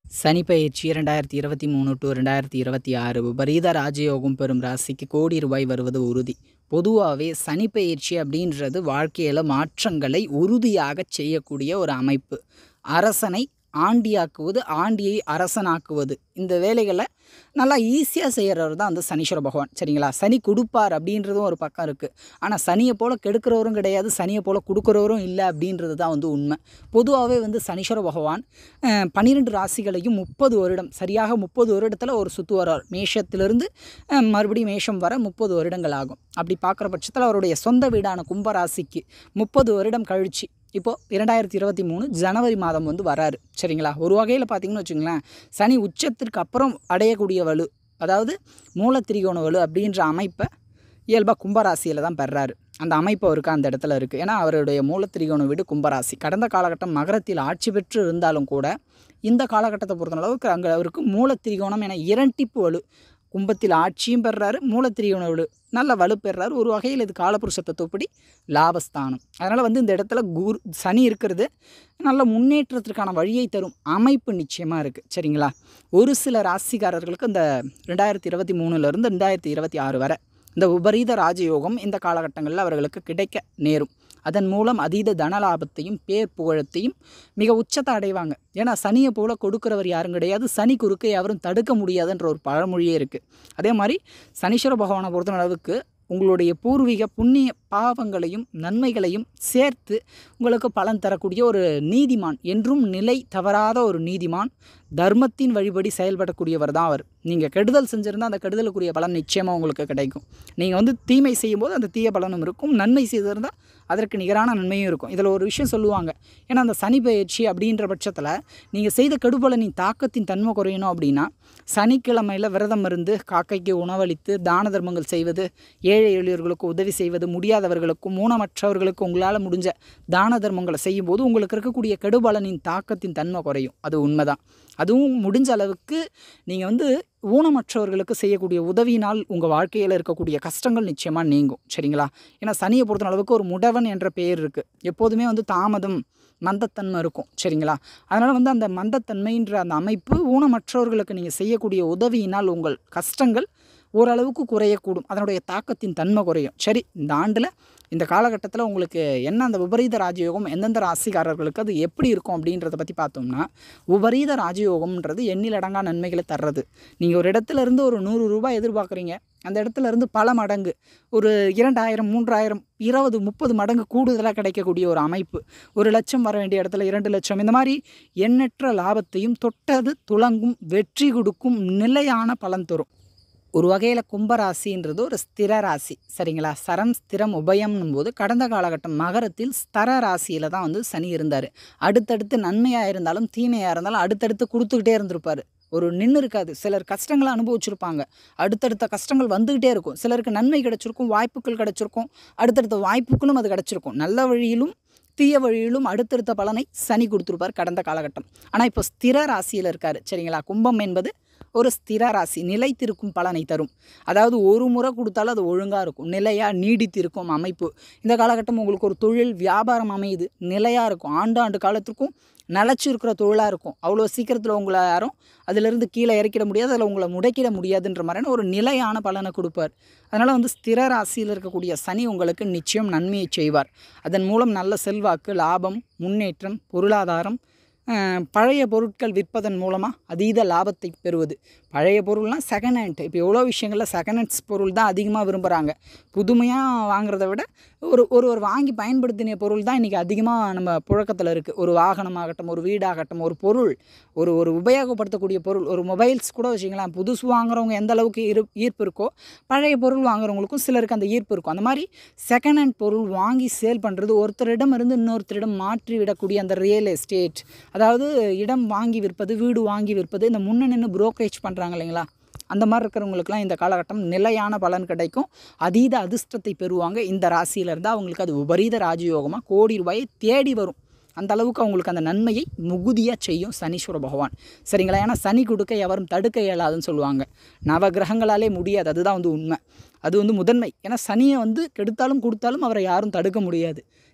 சனி பயிற்சி இரண்டாயிரத்தி இருபத்தி மூணு டு ரெண்டாயிரத்தி இருபத்தி ஆறு விபரீத ராஜயோகம் பெறும் ராசிக்கு கோடி ரூபாய் வருவது உறுதி பொதுவாகவே சனி பயிற்சி அப்படின்றது வாழ்க்கையில் மாற்றங்களை உறுதியாக செய்யக்கூடிய ஒரு அமைப்பு அரசனை ஆண்டியாக்குவது ஆண்டியை அரசனாக்குவது இந்த வேலைகளை நல்லா ஈஸியாக செய்கிறவர் தான் வந்து சனீஸ்வர பகவான் சரிங்களா சனி கொடுப்பார் அப்படின்றதும் ஒரு பக்கம் இருக்குது ஆனால் சனியை போல் கெடுக்கிறவரும் கிடையாது சனியை போல் கொடுக்குறவரும் இல்லை அப்படின்றது தான் வந்து உண்மை பொதுவாகவே வந்து சனீஸ்வர பகவான் அஹ், பன்னிரெண்டு ராசிகளையும் முப்பது வருடம் சரியாக முப்பது வருடத்தில் ஒரு சுற்று வர்றார் மேஷத்திலிருந்து அஹ், மறுபடியும் மேஷம் வர முப்பது வருடங்கள் ஆகும் அப்படி பார்க்குற பட்சத்தில் அவருடைய சொந்த வீடான கும்பராசிக்கு முப்பது வருடம் கழிச்சு இப்போது இரண்டாயிரத்தி இருபத்தி மூணு ஜனவரி மாதம் வந்து வராரு சரிங்களா ஒரு வகையில் பார்த்தீங்கன்னு வச்சுங்களேன் சனி உச்சத்திற்கு அப்புறம் அடையக்கூடிய வலு அதாவது மூலத்திரிகோண வலு அப்படின்ற அமைப்பை இயல்பாக கும்பராசியில் தான் பெறாரு அந்த அமைப்பு அவருக்கு அந்த இடத்துல இருக்குது ஏன்னா அவருடைய மூலத்திரிகோண வீடு கும்பராசி கடந்த காலகட்டம் மகரத்தில் ஆட்சி பெற்று இருந்தாலும் கூட இந்த காலகட்டத்தை பொறுத்த அளவுக்கு அங்கே அவருக்கு மூலத்திரிகோணம் என இரட்டிப்பு வலு கும்பத்தில் ஆட்சியும் பெறாரு மூலத்திரிகோண வலு நல்ல வலு பெறாரு ஒரு வகையில் இது காலபுருஷ தத்துவப்படி லாபஸ்தானம் அதனால் வந்து இந்த இடத்துல குரு சனி இருக்கிறது நல்ல முன்னேற்றத்திற்கான வழியை தரும் அமைப்பு நிச்சயமாக இருக்குது சரிங்களா ஒரு சில ராசிக்காரர்களுக்கு இந்த ரெண்டாயிரத்தி இருபத்தி மூணுலேருந்து ரெண்டாயிரத்தி இருபத்தி ஆறு வரை இந்த உபரீத ராஜயோகம் இந்த காலகட்டங்களில் அவர்களுக்கு கிடைக்க நேரும் அதன் மூலம் அதீத தன லாபத்தையும் பேர் புகழத்தையும் மிக உச்சத்தை அடைவாங்க ஏன்னா சனியை போல கொடுக்குறவர் யாரும் கிடையாது சனி குறுக்கை யாரும் தடுக்க முடியாதுன்ற ஒரு பழமொழியே இருக்குது அதே மாதிரி சனீஸ்வர பகவானை பொறுத்த அளவுக்கு உங்களுடைய பூர்வீக புண்ணிய பாவங்களையும் நன்மைகளையும் சேர்த்து உங்களுக்கு பலன் தரக்கூடிய ஒரு நீதிமான் என்றும் நிலை தவறாத ஒரு நீதிமான் தர்மத்தின் வழிபடி செயல்படக்கூடியவர் தான் அவர் நீங்கள் கெடுதல் செஞ்சுருந்தால் அந்த கெடுதலுக்குரிய பலன் நிச்சயமாக உங்களுக்கு கிடைக்கும் நீங்கள் வந்து தீமை செய்யும்போது அந்த தீய பலனும் இருக்கும் நன்மை செய்திருந்தால் அதற்கு நிகரான நன்மையும் இருக்கும் இதில் ஒரு விஷயம் சொல்லுவாங்க ஏன்னா அந்த சனி பயிற்சி அப்படின்ற பட்சத்தில் நீங்கள் செய்த கெடுபலனின் தாக்கத்தின் தன்மை குறையணும் அப்படின்னா சனிக்கிழமையில் விரதம் இருந்து காக்கைக்கு உணவளித்து தான தர்மங்கள் செய்வது ஏழை எளியோர்களுக்கு உதவி செய்வது முடியாதவர்களுக்கும் ஊனமற்றவர்களுக்கு உங்களால் முடிஞ்ச தான தர்மங்களை செய்யும்போது உங்களுக்கு இருக்கக்கூடிய கெடுபலனின் தாக்கத்தின் தன்மை குறையும் அது உண்மைதான் அதுவும் முடிஞ்ச அளவுக்கு நீங்கள் வந்து ஊனமற்றவர்களுக்கு செய்யக்கூடிய உதவியினால் உங்கள் வாழ்க்கையில் இருக்கக்கூடிய கஷ்டங்கள் நிச்சயமாக நீங்கும் சரிங்களா ஏன்னா சனியை பொறுத்த அளவுக்கு ஒரு முடவன் என்ற பெயர் இருக்குது எப்போதுமே வந்து தாமதம் மந்தத்தன்மை இருக்கும் சரிங்களா அதனால் வந்து அந்த மந்தத்தன்மைன்ற அந்த அமைப்பு ஊனமற்றவர்களுக்கு நீங்கள் செய்யக்கூடிய உதவியினால் உங்கள் கஷ்டங்கள் ஓரளவுக்கு குறையக்கூடும் அதனுடைய தாக்கத்தின் தன்மை குறையும் சரி இந்த ஆண்டில் இந்த காலகட்டத்தில் உங்களுக்கு என்ன அந்த விபரீத ராஜயோகம் எந்தெந்த ராசிக்காரர்களுக்கு அது எப்படி இருக்கும் அப்படின்றத பற்றி பார்த்தோம்னா விபரீத ராஜயோகம்ன்றது எண்ணிலடங்கா நன்மைகளை தர்றது நீங்கள் ஒரு இடத்துல இருந்து ஒரு நூறு ரூபாய் எதிர்பார்க்குறீங்க அந்த இடத்துல இருந்து பல மடங்கு ஒரு இரண்டாயிரம் மூன்றாயிரம் இருபது முப்பது மடங்கு கூடுதலாக கிடைக்கக்கூடிய ஒரு அமைப்பு ஒரு லட்சம் வர வேண்டிய இடத்துல இரண்டு லட்சம் இந்த மாதிரி எண்ணற்ற லாபத்தையும் தொட்டது துளங்கும் வெற்றி கொடுக்கும் நிலையான பலன் தரும் ஒரு வகையில் கும்பராசின்றது ஒரு ஸ்திர ராசி சரிங்களா சரம் ஸ்திரம் உபயம்னும் போது கடந்த காலகட்டம் மகரத்தில் ஸ்தர ராசியில் தான் வந்து சனி இருந்தார் அடுத்தடுத்து நன்மையாக இருந்தாலும் தீமையாக இருந்தாலும் அடுத்தடுத்து கொடுத்துக்கிட்டே இருந்திருப்பார் ஒரு நின்று இருக்காது சிலர் கஷ்டங்களை அனுபவிச்சிருப்பாங்க அடுத்தடுத்த கஷ்டங்கள் வந்துக்கிட்டே இருக்கும் சிலருக்கு நன்மை கிடைச்சிருக்கும் வாய்ப்புகள் கிடைச்சிருக்கும் அடுத்தடுத்த வாய்ப்புகளும் அது கிடைச்சிருக்கும் நல்ல வழியிலும் தீய வழியிலும் அடுத்தடுத்த பலனை சனி கொடுத்துருப்பார் கடந்த காலகட்டம் ஆனால் இப்போ ஸ்திர ராசியில் இருக்கார் சரிங்களா கும்பம் என்பது ஒரு ஸ்திர ராசி நிலைத்திருக்கும் பலனை தரும் அதாவது ஒரு முறை கொடுத்தாலும் அது ஒழுங்காக இருக்கும் நிலையாக நீடித்திருக்கும் அமைப்பு இந்த காலகட்டம் உங்களுக்கு ஒரு தொழில் வியாபாரம் அமையுது நிலையாக இருக்கும் ஆண்டாண்டு காலத்திற்கும் நிலச்சி இருக்கிற தொழிலாக இருக்கும் அவ்வளோ சீக்கிரத்தில் உங்களை யாரும் அதிலிருந்து கீழே இறக்கிட முடியாது அதில் உங்களை முடக்கிட முடியாதுன்ற மாதிரியான ஒரு நிலையான பலனை கொடுப்பார் அதனால் வந்து ஸ்திர ராசியில் இருக்கக்கூடிய சனி உங்களுக்கு நிச்சயம் நன்மையை செய்வார் அதன் மூலம் நல்ல செல்வாக்கு லாபம் முன்னேற்றம் பொருளாதாரம் அஹ், பழைய பொருட்கள் விற்பதன் மூலமாக அதீத லாபத்தை பெறுவது பழைய பொருள்னால் செகண்ட் ஹேண்ட் இப்போ எவ்வளோ விஷயங்களில் செகண்ட் ஹேண்ட்ஸ் பொருள் தான் அதிகமாக விரும்புகிறாங்க புதுமையாக வாங்குறத விட ஒரு ஒரு ஒரு வாங்கி பயன்படுத்தின பொருள் தான் இன்றைக்கி அதிகமாக நம்ம புழக்கத்தில் இருக்குது ஒரு வாகனமாகட்டும் ஒரு வீடாகட்டும் ஒரு பொருள் ஒரு ஒரு உபயோகப்படுத்தக்கூடிய பொருள் ஒரு மொபைல்ஸ் கூட வச்சிங்களேன் புதுசு வாங்குறவங்க எந்த அளவுக்கு இரு ஈர்ப்பு இருக்கோ பழைய பொருள் வாங்குறவங்களுக்கும் சிலருக்கு அந்த ஈர்ப்பு இருக்கும் அந்த மாதிரி செகண்ட் ஹேண்ட் பொருள் வாங்கி சேல் பண்ணுறது ஒருத்தரிடம் இருந்து இன்னொருத்தரிடம் மாற்றி விடக்கூடிய அந்த ரியல் எஸ்டேட் அதாவது இடம் வாங்கி விற்பது வீடு வாங்கி விற்பது இந்த முன்ன நின்று புரோக்கரேஜ் பண்ணுறாங்க இல்லைங்களா அந்த மாதிரி இருக்கிறவங்களுக்குலாம் இந்த காலகட்டம் நிலையான பலன் கிடைக்கும் அதீத அதிர்ஷ்டத்தை பெறுவாங்க இந்த ராசியில இருந்தால் அவங்களுக்கு அது உபரீத ராஜயோகமாக கோடி ரூபாயை தேடி வரும் அந்த அளவுக்கு அவங்களுக்கு அந்த நன்மையை முகுதியாக செய்யும் சனீஸ்வர பகவான் சரிங்களா ஏன்னா சனி கொடுக்க எவரும் தடுக்க இயலாதுன்னு சொல்லுவாங்க நவ கிரகங்களாலே முடியாது அதுதான் வந்து உண்மை அது வந்து முதன்மை ஏன்னா சனியை வந்து கெடுத்தாலும் கொடுத்தாலும் அவரை யாரும் தடுக்க முடியாது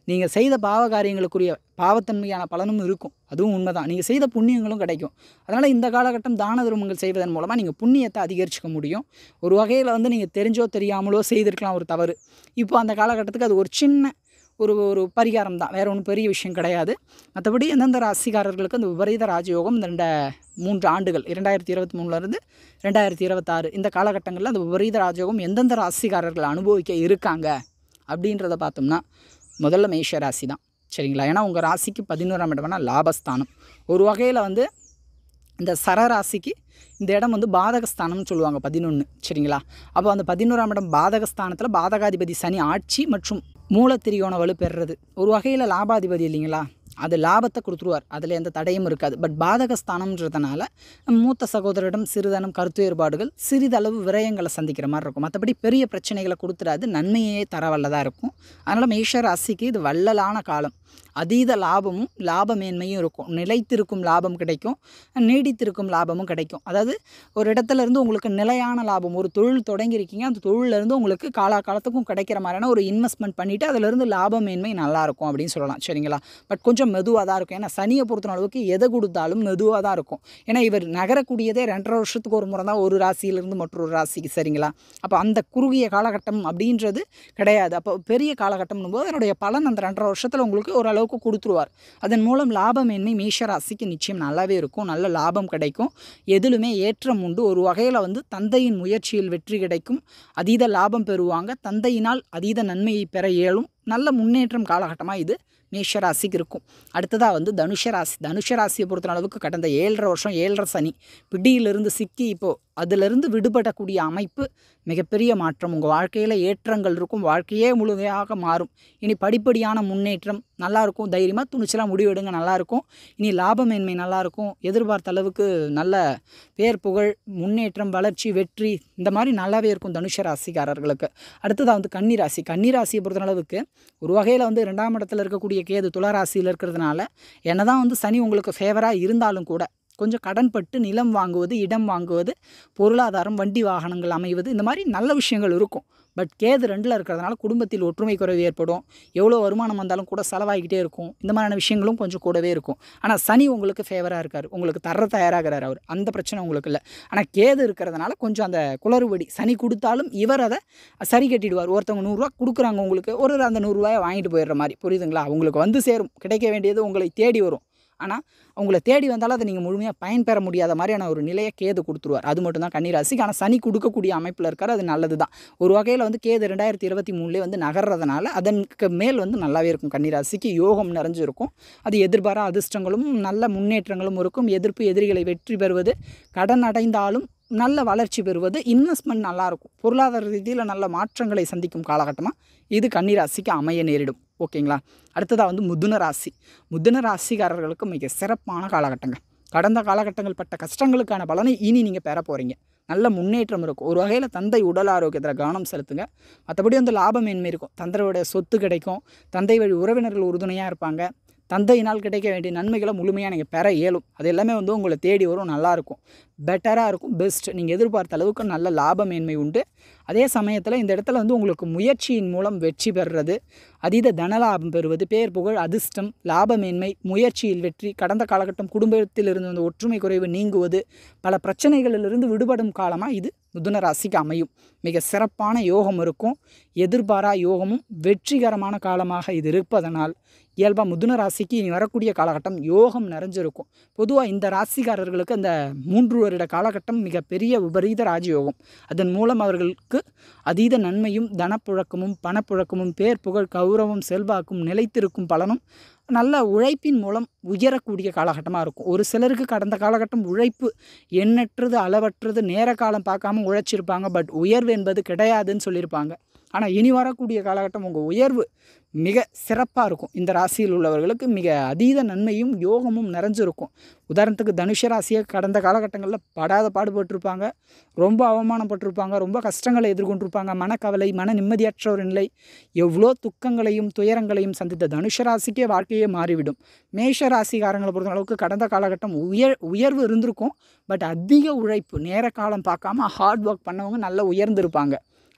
நீங்கள் செய்த பாவ காரியங்களுக்குரிய பாவத்தன்மையான பலனும் இருக்கும் அதுவும் உண்மைதான் நீங்கள் செய்த புண்ணியங்களும் கிடைக்கும் அதனால் இந்த காலகட்டம் தான தர்மங்கள் செய்வதன் மூலமாக நீங்கள் புண்ணியத்தை அதிகரிச்சுக்க முடியும் ஒரு வகையில் வந்து நீங்கள் தெரிஞ்சோ தெரியாமலோ செய்திருக்கலாம் ஒரு தவறு இப்போ அந்த காலகட்டத்துக்கு அது ஒரு சின்ன ஒரு ஒரு பரிகாரம் தான் வேறு ஒன்றும் பெரிய விஷயம் கிடையாது மற்றபடி எந்தெந்த ராசிக்காரர்களுக்கு அந்த விபரீத ராஜயோகம் இந்த ரெண்ட மூன்று ஆண்டுகள் இரண்டாயிரத்தி இருபத்தி மூணுலேருந்து ரெண்டாயிரத்தி இருபத்தாறு இந்த காலகட்டங்களில் அந்த விபரீத ராஜயோகம் எந்தெந்த ராசிக்காரர்கள் அனுபவிக்க இருக்காங்க அப்படின்றத பார்த்தோம்னா முதல்ல மேஷ ராசி தான் சரிங்களா ஏன்னா உங்கள் ராசிக்கு பதினோராம் இடம்னா லாபஸ்தானம் ஒரு வகையில் வந்து இந்த சரராசிக்கு இந்த இடம் வந்து பாதகஸ்தானம்னு சொல்லுவாங்க பதினொன்று சரிங்களா அப்போ அந்த பதினோராம் இடம் பாதகஸ்தானத்தில் பாதகாதிபதி சனி ஆட்சி மற்றும் மூலத்திரியோண வலு பெறுறது ஒரு வகையில் லாபாதிபதி இல்லைங்களா அது லாபத்தை கொடுத்துருவார் அதில் எந்த தடையும் இருக்காது பட் பாதகஸ்தானம்ன்றதுனால மூத்த சகோதரிடம் சிறிதனம் கருத்து வேறுபாடுகள் சிறிதளவு விரயங்களை சந்திக்கிற மாதிரி இருக்கும் மற்றபடி பெரிய பிரச்சனைகளை கொடுத்துடாது நன்மையே தர வல்லதாக இருக்கும் அதனால் மேஷ ராசிக்கு இது வள்ளலான காலம் அதீத லாபமும் லாப மேன்மையும் இருக்கும் நிலைத்திருக்கும் லாபம் கிடைக்கும் நீடித்திருக்கும் லாபமும் கிடைக்கும் அதாவது ஒரு இடத்துல இருந்து உங்களுக்கு நிலையான லாபம் ஒரு தொழில் தொடங்கியிருக்கீங்க அந்த தொழிலேருந்து உங்களுக்கு காலாகாலத்துக்கும் கிடைக்கிற மாதிரியான ஒரு இன்வெஸ்ட்மெண்ட் பண்ணிவிட்டு அதிலிருந்து லாப மேன்மை நல்லாயிருக்கும் அப்படின்னு சொல்லலாம் சரிங்களா பட் கொஞ்சம் மெதுவாக தான் இருக்கும் ஏன்னா சனியை பொறுத்த அளவுக்கு எதை கொடுத்தாலும் மெதுவாக தான் இருக்கும் ஏன்னா இவர் நகரக்கூடியதே ரெண்டரை வருஷத்துக்கு ஒரு முறை தான் ஒரு ராசியிலிருந்து மற்றொரு ராசிக்கு சரிங்களா அப்போ அந்த குறுகிய காலகட்டம் அப்படின்றது கிடையாது அப்போ பெரிய காலகட்டம்னும் போது அதனுடைய பலன் அந்த ரெண்டரை வருஷத்தில் உங்களுக்கு ஓரளவுக்கு கொடுத்துருவார் அதன் மூலம் லாபமேன்மை மேஷ ராசிக்கு நிச்சயம் நல்லாவே இருக்கும் நல்ல லாபம் கிடைக்கும் எதிலுமே ஏற்றம் உண்டு ஒரு வகையில் வந்து தந்தையின் முயற்சியில் வெற்றி கிடைக்கும் அதீத லாபம் பெறுவாங்க தந்தையினால் அதீத நன்மையை பெற இயலும் நல்ல முன்னேற்றம் காலகட்டமாக இது மேஷ ராசிக்கு இருக்கும் அடுத்ததாக வந்து தனுஷ ராசி தனுஷ ராசியை பொறுத்த அளவுக்கு கடந்த ஏழரை வருஷம் ஏழரை சனி பிடியிலிருந்து சிக்கி இப்போது அதிலிருந்து விடுபடக்கூடிய அமைப்பு மிகப்பெரிய மாற்றம் உங்கள் வாழ்க்கையில் ஏற்றங்கள் இருக்கும் வாழ்க்கையே முழுமையாக மாறும் இனி படிப்படியான முன்னேற்றம் நல்லாயிருக்கும் தைரியமாக துணிச்சலாக முடிவெடுங்க நல்லாயிருக்கும் இனி லாபமேன்மை நல்லாயிருக்கும் எதிர்பார்த்த அளவுக்கு நல்ல பேர் புகழ் முன்னேற்றம் வளர்ச்சி வெற்றி இந்த மாதிரி நல்லாவே இருக்கும் தனுஷ ராசிக்காரர்களுக்கு அடுத்ததாக வந்து கன்னி ராசி கன்னி ராசியை பொறுத்த அளவுக்கு ஒரு வகையில் வந்து ரெண்டாம் இடத்துல இருக்கக்கூடிய கேது துளராசியில் இருக்கிறதுனால என்ன தான் வந்து சனி உங்களுக்கு ஃபேவராக இருந்தாலும் கூட கொஞ்சம் கடன்பட்டு நிலம் வாங்குவது இடம் வாங்குவது பொருளாதாரம் வண்டி வாகனங்கள் அமைவது இந்த மாதிரி நல்ல விஷயங்கள் இருக்கும் பட் கேது ரெண்டில் இருக்கிறதுனால குடும்பத்தில் ஒற்றுமை குறைவு ஏற்படும் எவ்வளோ வருமானம் வந்தாலும் கூட செலவாகிக்கிட்டே இருக்கும் இந்த மாதிரியான விஷயங்களும் கொஞ்சம் கூடவே இருக்கும் ஆனால் சனி உங்களுக்கு ஃபேவராக இருக்கார் உங்களுக்கு தர தயாராகிறார் அவர் அந்த பிரச்சனை உங்களுக்கு இல்லை ஆனால் கேது இருக்கிறதுனால கொஞ்சம் அந்த குளறுபடி சனி கொடுத்தாலும் இவர் அதை சரி கட்டிடுவார் ஒருத்தவங்க நூறுரூவா கொடுக்குறாங்க உங்களுக்கு ஒரு ஒரு அந்த நூறுரூவாயை வாங்கிட்டு போயிடுற மாதிரி புரியுதுங்களா உங்களுக்கு வந்து சேரும் கிடைக்க வேண்டியது உங்களை தேடி வரும் ஆனால் உங்களை தேடி வந்தாலும் அதை நீங்கள் முழுமையாக பயன்பெற முடியாத மாதிரியான ஒரு நிலையை கேது கொடுத்துருவார் அது மட்டும் தான் கன்னிராசிக்கு ஆனால் சனி கொடுக்கக்கூடிய அமைப்பில் இருக்கார் அது நல்லது தான் ஒரு வகையில் வந்து கேது ரெண்டாயிரத்தி இருபத்தி மூணுலேயே வந்து நகர்றதுனால அதற்கு மேல் வந்து நல்லாவே இருக்கும் கன்னிராசிக்கு யோகம் நிறைஞ்சு இருக்கும் அது எதிர்பாரா அதிர்ஷ்டங்களும் நல்ல முன்னேற்றங்களும் இருக்கும் எதிர்ப்பு எதிரிகளை வெற்றி பெறுவது கடன் அடைந்தாலும் நல்ல வளர்ச்சி பெறுவது இன்வெஸ்ட்மெண்ட் நல்லாயிருக்கும் பொருளாதார ரீதியில் நல்ல மாற்றங்களை சந்திக்கும் காலகட்டமாக இது கன்னிராசிக்கு அமைய நேரிடும் ஓகேங்களா அடுத்ததாக வந்து முதுன ராசி முதுன ராசிக்காரர்களுக்கு மிக சிறப்பான காலகட்டங்க கடந்த காலகட்டங்கள் பட்ட கஷ்டங்களுக்கான பலனை இனி நீங்கள் பெற போகிறீங்க நல்ல முன்னேற்றம் இருக்கும் ஒரு வகையில் தந்தை உடல் ஆரோக்கியத்தில் கவனம் செலுத்துங்க மற்றபடி வந்து லாபமேன்மை இருக்கும் தந்தையோட சொத்து கிடைக்கும் தந்தை வழி உறவினர்கள் உறுதுணையாக இருப்பாங்க தந்தையினால் கிடைக்க வேண்டிய நன்மைகளை முழுமையாக நீங்கள் பெற இயலும் அது எல்லாமே வந்து உங்களை தேடி வரும் நல்லாயிருக்கும் பெட்டராக இருக்கும் பெஸ்ட் நீங்கள் எதிர்பார்த்த அளவுக்கு நல்ல லாபமேன்மை உண்டு அதே சமயத்தில் இந்த இடத்துல வந்து உங்களுக்கு முயற்சியின் மூலம் வெற்றி பெறுறது அதீத தனலாபம் பெறுவது பேர் புகழ் அதிர்ஷ்டம் லாபமேன்மை முயற்சியில் வெற்றி கடந்த காலகட்டம் குடும்பத்தில் இருந்து அந்த ஒற்றுமை குறைவு நீங்குவது பல பிரச்சனைகளிலிருந்து விடுபடும் காலமாக இது மிதுன ராசிக்கு அமையும் மிக சிறப்பான யோகம் இருக்கும் எதிர்பாரா யோகமும் வெற்றிகரமான காலமாக இது இருப்பதனால் இயல்பாக மிதுன ராசிக்கு இனி வரக்கூடிய காலகட்டம் யோகம் நிறைஞ்சிருக்கும் பொதுவாக இந்த ராசிக்காரர்களுக்கு அந்த மூன்று வருட காலகட்டம் மிகப்பெரிய விபரீத ராஜயோகம் அதன் மூலம் அவர்களுக்கு அதீத நன்மையும் தனப்புழக்கமும் பணப்புழக்கமும் பேர் புகழ் கௌரவம் செல்வாக்கும் நிலைத்திருக்கும் பலனும் நல்ல உழைப்பின் மூலம் உயரக்கூடிய காலகட்டமாக இருக்கும் ஒரு சிலருக்கு கடந்த காலகட்டம் உழைப்பு எண்ணற்றது அளவற்றது நேர காலம் பார்க்காம உழைச்சிருப்பாங்க பட் உயர்வு என்பது கிடையாதுன்னு சொல்லியிருப்பாங்க ஆனால் இனி வரக்கூடிய காலகட்டம் உங்கள் உயர்வு மிக சிறப்பாக இருக்கும் இந்த ராசியில் உள்ளவர்களுக்கு மிக அதீத நன்மையும் யோகமும் நிறைஞ்சிருக்கும் உதாரணத்துக்கு தனுஷ ராசியை கடந்த காலகட்டங்களில் படாத பாடுபட்டிருப்பாங்க ரொம்ப அவமானப்பட்டிருப்பாங்க ரொம்ப கஷ்டங்களை எதிர்கொண்டிருப்பாங்க மனக்கவலை மன நிம்மதியற்ற ஒரு நிலை எவ்வளோ துக்கங்களையும் துயரங்களையும் சந்தித்த தனுஷ ராசிக்கே வாழ்க்கையே மாறிவிடும் மேஷ ராசிக்காரங்களை பொறுத்த அளவுக்கு கடந்த காலகட்டம் உயர் உயர்வு இருந்திருக்கும் பட் அதிக உழைப்பு நேர காலம் பார்க்காம ஹார்ட் ஒர்க் பண்ணவங்க நல்லா உயர்ந்திருப்பாங்க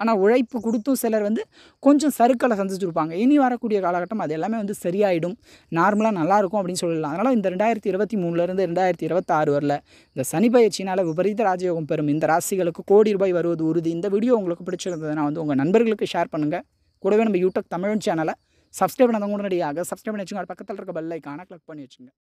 ஆனால் உழைப்பு கொடுத்தும் சிலர் வந்து கொஞ்சம் சறுக்கலை சந்திச்சிருப்பாங்க இனி வரக்கூடிய காலகட்டம் அது எல்லாமே வந்து சரியாயிடும் நார்மலாக நல்லாயிருக்கும் அப்படின்னு சொல்லலாம் அதனால் இந்த ரெண்டாயிரத்தி இருபத்தி மூணுலேருந்து ரெண்டாயிரத்தி இருபத்தாறு வரல இந்த சனி பயிற்சினால் விபரீத ராஜயோகம் பெறும் இந்த ராசிகளுக்கு கோடி ரூபாய் வருவது உறுதி இந்த வீடியோ உங்களுக்கு பிடிச்சிருந்ததுன்னா வந்து உங்கள் நண்பர்களுக்கு ஷேர் பண்ணுங்கள் கூடவே நம்ம யூடியூப் தமிழ் சேனலை சப்ஸ்கிரைப் பண்ணாதவங்க உடனடியாக சப்ஸ்கிரைப் பண்ணி வச்சுங்க அது பக்கத்தில் இருக்க பெல் ஐக்கானை கிளிக் பண்ணி வச்சுங்க